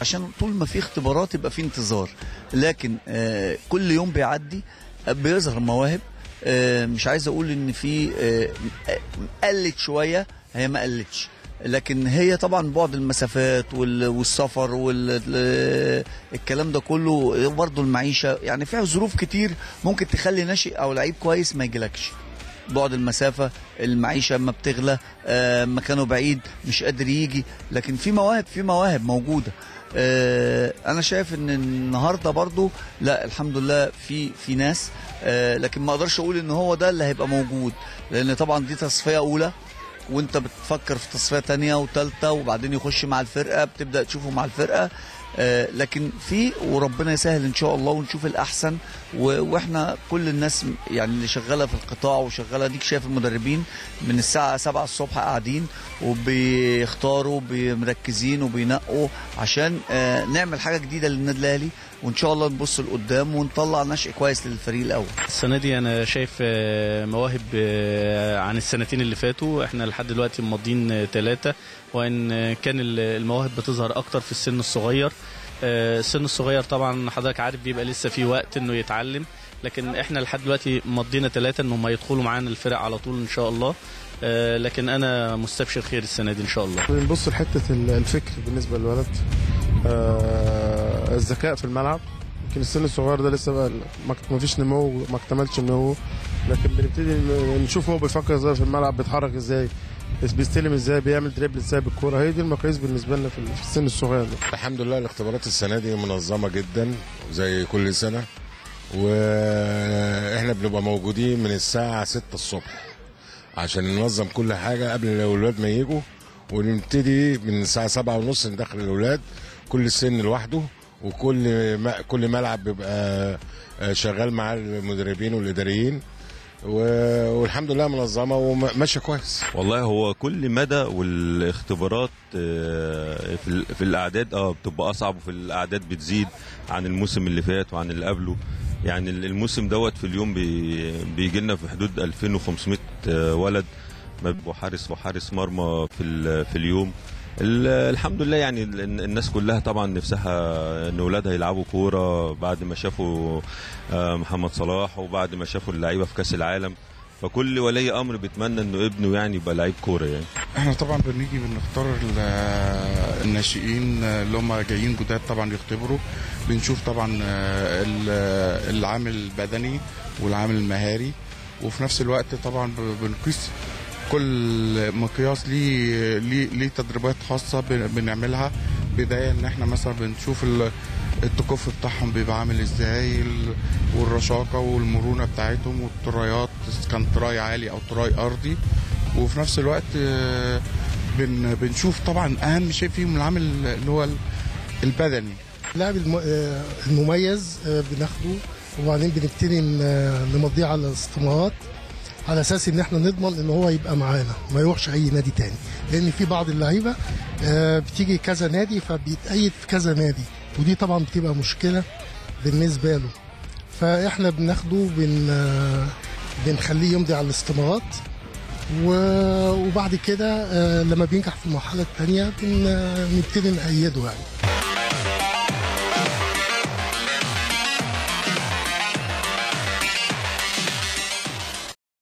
عشان طول ما في اختبارات يبقى في انتظار لكن آه، كل يوم بيعدي آه، بيظهر مواهب آه، مش عايز اقول ان في آه، آه، قلت شويه هي ما قلتش لكن هي طبعا بعد المسافات وال- والسفر والكلام ده كله برضه المعيشه يعني فيها ظروف كتير ممكن تخلي ناشئ او لعيب كويس ما يجيلكش بعد المسافة المعيشة اما بتغلى آه، مكانه بعيد مش قادر يجي لكن في مواهب في مواهب موجودة آه، انا شايف ان النهارده برضو لا الحمد لله في في ناس آه، لكن ما اقدرش اقول ان هو ده اللي هيبقى موجود لان طبعا دي تصفية اولى وانت بتفكر في تصفية تانية وتالتة وبعدين يخش مع الفرقة بتبدأ تشوفه مع الفرقة آه، لكن في وربنا يسهل ان شاء الله ونشوف الاحسن و- واحنا كل الناس يعني اللي شغاله في القطاع وشغاله ديك شايف المدربين من الساعه 7 الصبح قاعدين وبيختاروا مركزين وبينقوا عشان آه، نعمل حاجه جديده للنادي الاهلي وان شاء الله نبص لقدام ونطلع نشء كويس للفريق الاول السنة دي أنا شايف آه، مواهب آه، عن السنتين اللي فاتوا احنا لحد دلوقتي ماضيين ثلاثة وإن آه، كان ال- المواهب بتظهر أكتر في السن الصغير آه، السن الصغير طبعا حضرتك عارف بيبقى لسه في وقت إنه يتعلم لكن احنا لحد دلوقتي مضينا ثلاثة إنهم هيدخلوا معانا الفرق على طول إن شاء الله آه، لكن أنا مستبشر خير السنة دي إن شاء الله بنبص لحته ال- الفكر بالنسبه للولد آه، الذكاء في الملعب يمكن السن الصغير ده لسه بقى ما ما فيش نمو ما اكتملش النمو لكن بنبتدي ن- نشوف هو بيفكر ازاي في الملعب بيتحرك ازاي بس بيستلم ازاي بيعمل دريبل ازاي بالكوره هي دي المقاييس بالنسبه لنا في ال- في السن الصغير ده الحمد لله الاختبارات السنه دي منظمه جدا زي كل سنه واحنا بنبقى موجودين من الساعه 6 الصبح عشان ننظم كل حاجه قبل الاولاد ما يجوا ونبتدي من الساعه 7 ونص ندخل الاولاد كل سن لوحده وكل ما كل ملعب بيبقى آه، شغال مع المدربين والاداريين و- والحمد لله منظمه وماشيه كويس والله هو كل مدى والاختبارات آه، في ال- في الاعداد اه بتبقى اصعب وفي الاعداد بتزيد عن الموسم اللي فات وعن اللي قبله يعني ال- الموسم دوت في اليوم بي بيجي لنا في حدود 2500 آه، ولد ما بيبقوا حارس وحارس مرمى في ال- في اليوم ال- الحمد لله يعني ال- الناس كلها طبعا نفسها ان اولادها يلعبوا كوره بعد ما شافوا آه، محمد صلاح وبعد ما شافوا اللعيبه في كاس العالم فكل ولي امر بيتمنى انه ابنه يعني يبقى لعيب كوره يعني احنا طبعا بنيجي بنختار ال- الناشئين اللي هم جايين جداد طبعا يختبروا بنشوف طبعا ال- العامل البدني والعامل المهاري وفي نفس الوقت طبعا ب- بنقيس كل مقياس ليه ليه ليه تدريبات خاصه بن- بنعملها بدايه ان احنا مثلا بنشوف ال- التكف بتاعهم بيبقى عامل ازاي ال- والرشاقه والمرونه بتاعتهم والطرايات إذا كان تراي عالي او تراي ارضي وفي نفس الوقت آه، بن بنشوف طبعا اهم شيء فيهم العامل اللي هو البدني اللاعب الم- آه، المميز آه، بناخده وبعدين بنبتدي ن- نمضيه على الاستمارات على اساس ان احنا نضمن ان هو يبقى معانا ما يروحش اي نادي تاني لان في بعض اللعيبه آه، بتيجي كذا نادي فبيتأيد في كذا نادي ودي طبعا بتبقى مشكله بالنسبه له فاحنا بناخده بن آه، بنخليه يمضي على الاستمارات و- وبعد كده آه، لما بينجح في المرحله الثانيه بنبتدي نأيده يعني